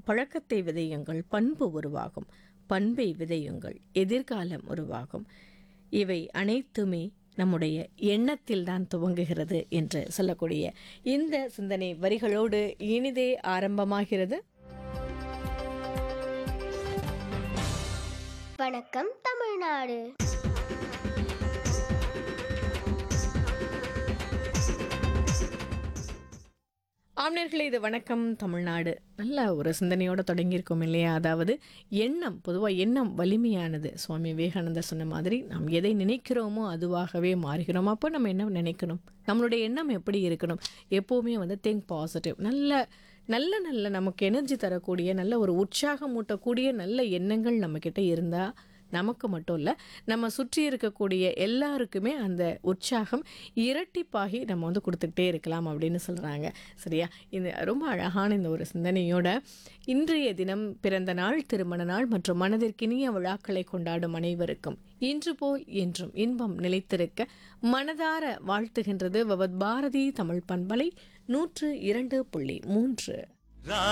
பழக்கத்தை விதையுங்கள் பண்பு உருவாகும் பண்பை விதையுங்கள் எதிர்காலம் உருவாகும் இவை அனைத்துமே நம்முடைய எண்ணத்தில் தான் துவங்குகிறது என்று சொல்லக்கூடிய இந்த சிந்தனை வரிகளோடு இனிதே ஆரம்பமாகிறது வணக்கம் தமிழ்நாடு ஆம்னர்களே இது வணக்கம் தமிழ்நாடு நல்ல ஒரு சிந்தனையோடு தொடங்கியிருக்கோம் இல்லையா அதாவது எண்ணம் பொதுவாக எண்ணம் வலிமையானது சுவாமி விவேகானந்தர் சொன்ன மாதிரி நாம் எதை நினைக்கிறோமோ அதுவாகவே மாறுகிறோம் அப்போ நம்ம என்ன நினைக்கணும் நம்மளுடைய எண்ணம் எப்படி இருக்கணும் எப்போவுமே வந்து திங்க் பாசிட்டிவ் நல்ல நல்ல நல்ல நமக்கு எனர்ஜி தரக்கூடிய நல்ல ஒரு உற்சாகம் ஊட்டக்கூடிய நல்ல எண்ணங்கள் நம்மக்கிட்ட இருந்தால் நமக்கு மட்டும் இல்லை நம்ம சுற்றி இருக்கக்கூடிய எல்லாருக்குமே அந்த உற்சாகம் இரட்டிப்பாகி நம்ம வந்து கொடுத்துக்கிட்டே இருக்கலாம் அப்படின்னு சொல்கிறாங்க சரியா இந்த ரொம்ப அழகான இந்த ஒரு சிந்தனையோட இன்றைய தினம் பிறந்த நாள் திருமண நாள் மற்றும் மனதிற்கினிய விழாக்களை கொண்டாடும் அனைவருக்கும் இன்று போல் என்றும் இன்பம் நிலைத்திருக்க மனதார வாழ்த்துகின்றது பவத் பாரதி தமிழ் பண்பலை நூற்று இரண்டு புள்ளி மூன்று